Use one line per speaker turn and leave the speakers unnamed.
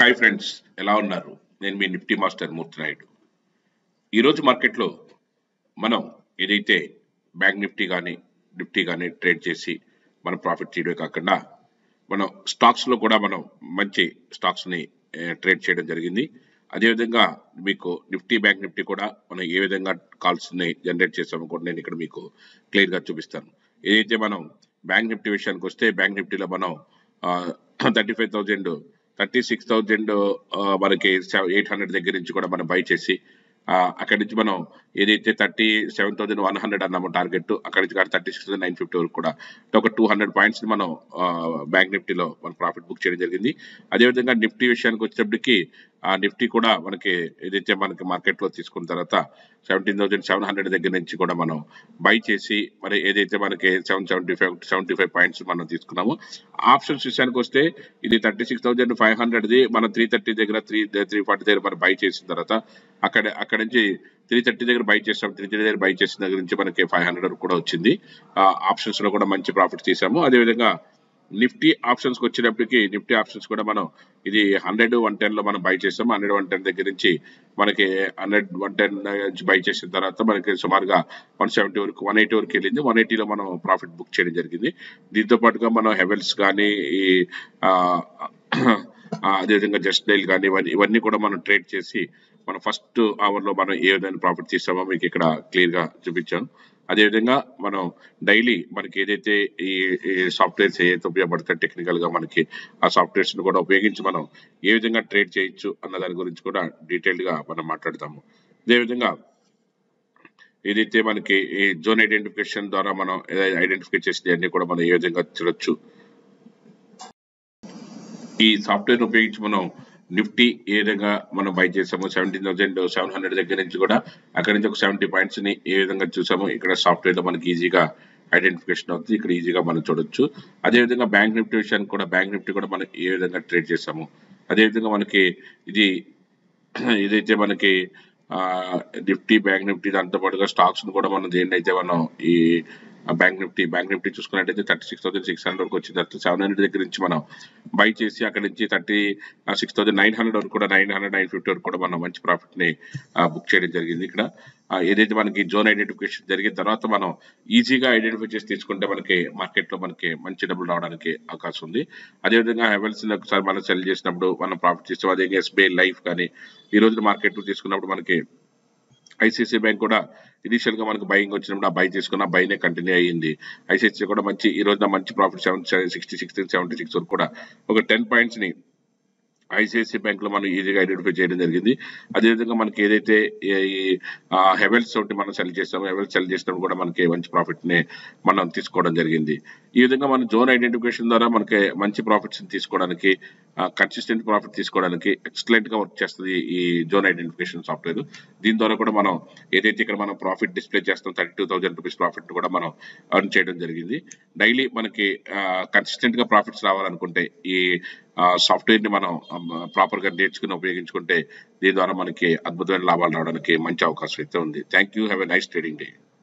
hi friends ఎలా ఉన్నారు నేను మీ నిఫ్టీ మాస్టర్ మూర్తి నాయుడు ఈరోజు మార్కెట్లో మనం ఏదైతే బ్యాంక్ నిఫ్టీ కానీ నిఫ్టీ కానీ ట్రేడ్ చేసి మనం ప్రాఫిట్ చేయడమే కాకుండా మనం స్టాక్స్లో కూడా మనం మంచి స్టాక్స్ని ట్రేడ్ చేయడం జరిగింది అదేవిధంగా మీకు నిఫ్టీ బ్యాంక్ నిఫ్టీ కూడా మనం ఏ విధంగా కాల్స్ని జనరేట్ చేసామో కూడా నేను ఇక్కడ మీకు క్లియర్గా చూపిస్తాను ఏదైతే మనం బ్యాంక్ నిఫ్టీ విషయానికి వస్తే బ్యాంక్ నిఫ్టీలో మనం thirty five thousand thirty six thousand మనకి ఎయిట్ హండ్రెడ్ దగ్గర నుంచి కూడా మనం బై చేసి ఆ, అక్కడి నుంచి మనం ఏదైతే thirty seven thousand one hundred అన్నామో టార్గెట్ అక్కడి నుంచి కానీ థర్టీ సిక్స్ నైన్ ఫిఫ్టీ వరకు కూడా అంటే ఒక టూ హండ్రెడ్ పాయింట్స్ ని మనం బ్యాంక్ నిఫ్టీలో మనం ప్రాఫిట్ బుక్ చేయడం జరిగింది అదేవిధంగా నిఫ్టీ విషయానికి వచ్చేటప్పటికి ఆ నిఫ్టీ కూడా మనకి ఏదైతే మనకి మార్కెట్ లో తీసుకున్న తర్వాత సెవెంటీన్ థౌసండ్ సెవెన్ హండ్రెడ్ దగ్గర నుంచి కూడా మనం బై చేసి మరి ఏదైతే మనకి seven seventy five seventy five points మనం తీసుకున్నాము ఆప్షన్స్ విషయానికి వస్తే ఇది థర్టీ సిక్స్ థౌసండ్ ఫైవ్ హండ్రెడ్ది మనం త్రీ థర్టీ దగ్గర త్రీ త్రీ ఫార్టీ దగ్గర మనం బై చేసిన తర్వాత అక్కడ అక్కడ నుంచి త్రీ థర్టీ దగ్గర బై చేసాం త్రీ థర్టీ దగ్గర బై చేసిన దగ్గర నుంచి మనకి ఫైవ్ హండ్రెడ్ వరకు కూడా వచ్చింది ఆప్షన్స్ లో కూడా మంచి ప్రాఫిట్ తీసాము అదేవిధంగా నిఫ్టీ ఆప్షన్స్ కి వచ్చేటప్పటికి నిఫ్టీ ఆప్షన్స్ కూడా మనం ఇది హండ్రెడ్ వన్ టెన్ లో మనం బై చేసాం హండ్రెడ్ వన్ టెన్ దగ్గర నుంచి మనకి హండ్రెడ్ వన్ టెన్ నుంచి బై చేసిన తర్వాత మనకి సుమారుగా వన్ సెవెంటీ వరకు వన్ ఎయిటీ వరకు వెళ్ళింది వన్ ఎయిటీలో మనం ప్రాఫిట్ బుక్ చేయడం జరిగింది దీంతో పాటుగా మనం హెవెల్స్ కానీ ఈ ఆ, ఆ, అదేవిధంగా జస్ట్ డైల్ కానీ ఇవన్నీ ఇవన్నీ కూడా మనం ట్రేడ్ చేసి మనం ఫస్ట్ అవర్ లో మనం ఏ విధంగా ప్రాఫిట్ తీసామో మీకు ఇక్కడ క్లియర్ గా చూపించాను అదేవిధంగా మనం డైలీ మనకి ఏదైతే ఈ సాఫ్ట్వేర్స్ ఏదైతే ఉపయోగపడతాయి టెక్నికల్ గా మనకి ఆ సాఫ్ట్వేర్స్ ని కూడా ఉపయోగించి మనం ఏ విధంగా ట్రేడ్ చేయొచ్చు అన్న దాని గురించి కూడా డీటెయిల్డ్ గా మనం మాట్లాడతాము అదేవిధంగా ఏదైతే మనకి ఈ జోన్ ఐడెంటిఫికేషన్ ద్వారా మనం ఐడెంటిఫై చేసిన అన్ని కూడా మనం ఏ విధంగా చూడొచ్చు ఈ సాఫ్ట్వేర్ ఉపయోగించి మనం నిఫ్టీ ఏ విధంగా మనం బై చేసాము సెవెంటీన్ థౌసండ్ సెవెన్ హండ్రెడ్ దగ్గర నుంచి కూడా అక్కడి నుంచి ఒక సెవెంటీ పాయింట్స్ ని ఏ విధంగా చూసాము ఇక్కడ సాఫ్ట్వేర్ లో మనకి ఈజీగా ఐడెంటిఫికేషన్ అవుతుంది ఇక్కడ ఈజీగా మనం చూడొచ్చు అదేవిధంగా బ్యాంక్ నిఫ్టీ విషయానికి కూడా బ్యాంక్ నిఫ్టీ కూడా మనం ఏ విధంగా ట్రేడ్ చేసాము అదేవిధంగా మనకి ఇది ఏదైతే మనకి ఆ, నిఫ్టీ బ్యాంక్ నిఫ్టీ దాంతో పాటుగా స్టాక్స్ కూడా మనం దేన్నైతే మనం ఈ బ్యాంక్ నిఫ్టీ బ్యాంక్ నిఫ్టీ చూసుకున్నట్టయితే thirty six thousand six hundred వరకు వచ్చిన తర్వాత సెవెన్ హండ్రెడ్ దగ్గర నుంచి మనం బై చేసి అక్కడ నుంచి thirty six thousand nine hundred వరకు కూడా నైన్ హండ్రెడ్ నైన్ ఫిఫ్టీ వరకు కూడా మనం మంచి ప్రాఫిట్ ని బుక్ చేయడం జరిగింది ఇక్కడ ఆ, ఏదైతే మనకి జోన్ ఐడెంటిఫికేషన్ జరిగిన తర్వాత మనం ఈజీగా ఐడెంటిఫై చేసి తీసుకుంటే మనకి మార్కెట్ లో మనకి మంచి డబ్బులు రావడానికి అవకాశం ఉంది అదేవిధంగా హెవెల్స్ ఒకసారి మనం సెల్ చేసినప్పుడు మనం ప్రాఫిట్ చేస్తాం అదే ఎస్బీఐ లైఫ్ కానీ ఈ రోజున మార్కెట్ లో తీసుకున్నప్పుడు మనకి ఐసిఐసిఐ బ్యాంక్ కూడా ఇనిషియల్ గా మనకు బయింగ్ వచ్చినప్పుడు ఆ బై తీసుకున్న బైనే కంటిన్యూ అయ్యింది ఐసిఐసిఐ కూడా మంచి ఈ రోజున మంచి profit seven sixty six seventy six వరకు కూడా ఒక టెన్ పాయింట్స్ ని ఐసిఐసిఐ బ్యాంక్ లో మనం ఈజీగా ఐడెంటిఫై చేయడం జరిగింది అదేవిధంగా మనకి ఏదైతే ఈ హెవెల్స్ తోటి మనం సెల్ చేస్తామో హెవెల్స్ సెల్ చేసినప్పుడు కూడా మనకి మంచి ప్రాఫిట్ ని మనం తీసుకోవడం జరిగింది ఈ విధంగా మన జోన్ ఐడెంటిఫికేషన్ ద్వారా మనకి మంచి ప్రాఫిట్స్ తీసుకోవడానికి కన్సిస్టెంట్ ప్రాఫిట్ తీసుకోవడానికి ఎక్సలెంట్ గా వర్క్ చేస్తుంది ఈ జోన్ ఐడెంటిఫికేషన్ సాఫ్ట్వేర్ దీని ద్వారా కూడా మనం ఏదైతే ఇక్కడ మనం ప్రాఫిట్ డిస్ప్లే చేస్తాం thirty two thousand rupees profit కూడా మనం అర్న్ చేయడం జరిగింది డైలీ మనకి కన్సిస్టెంట్ గా ప్రాఫిట్స్ రావాలనుకుంటే ఈ సాఫ్ట్వేర్ ని మనం ప్రాపర్ గా నేర్చుకుని ఉపయోగించుకుంటే దీని ద్వారా మనకి అద్భుతమైన లాభాలు రావడానికి మంచి అవకాశం అయితే ఉంది thank you have a nice trading day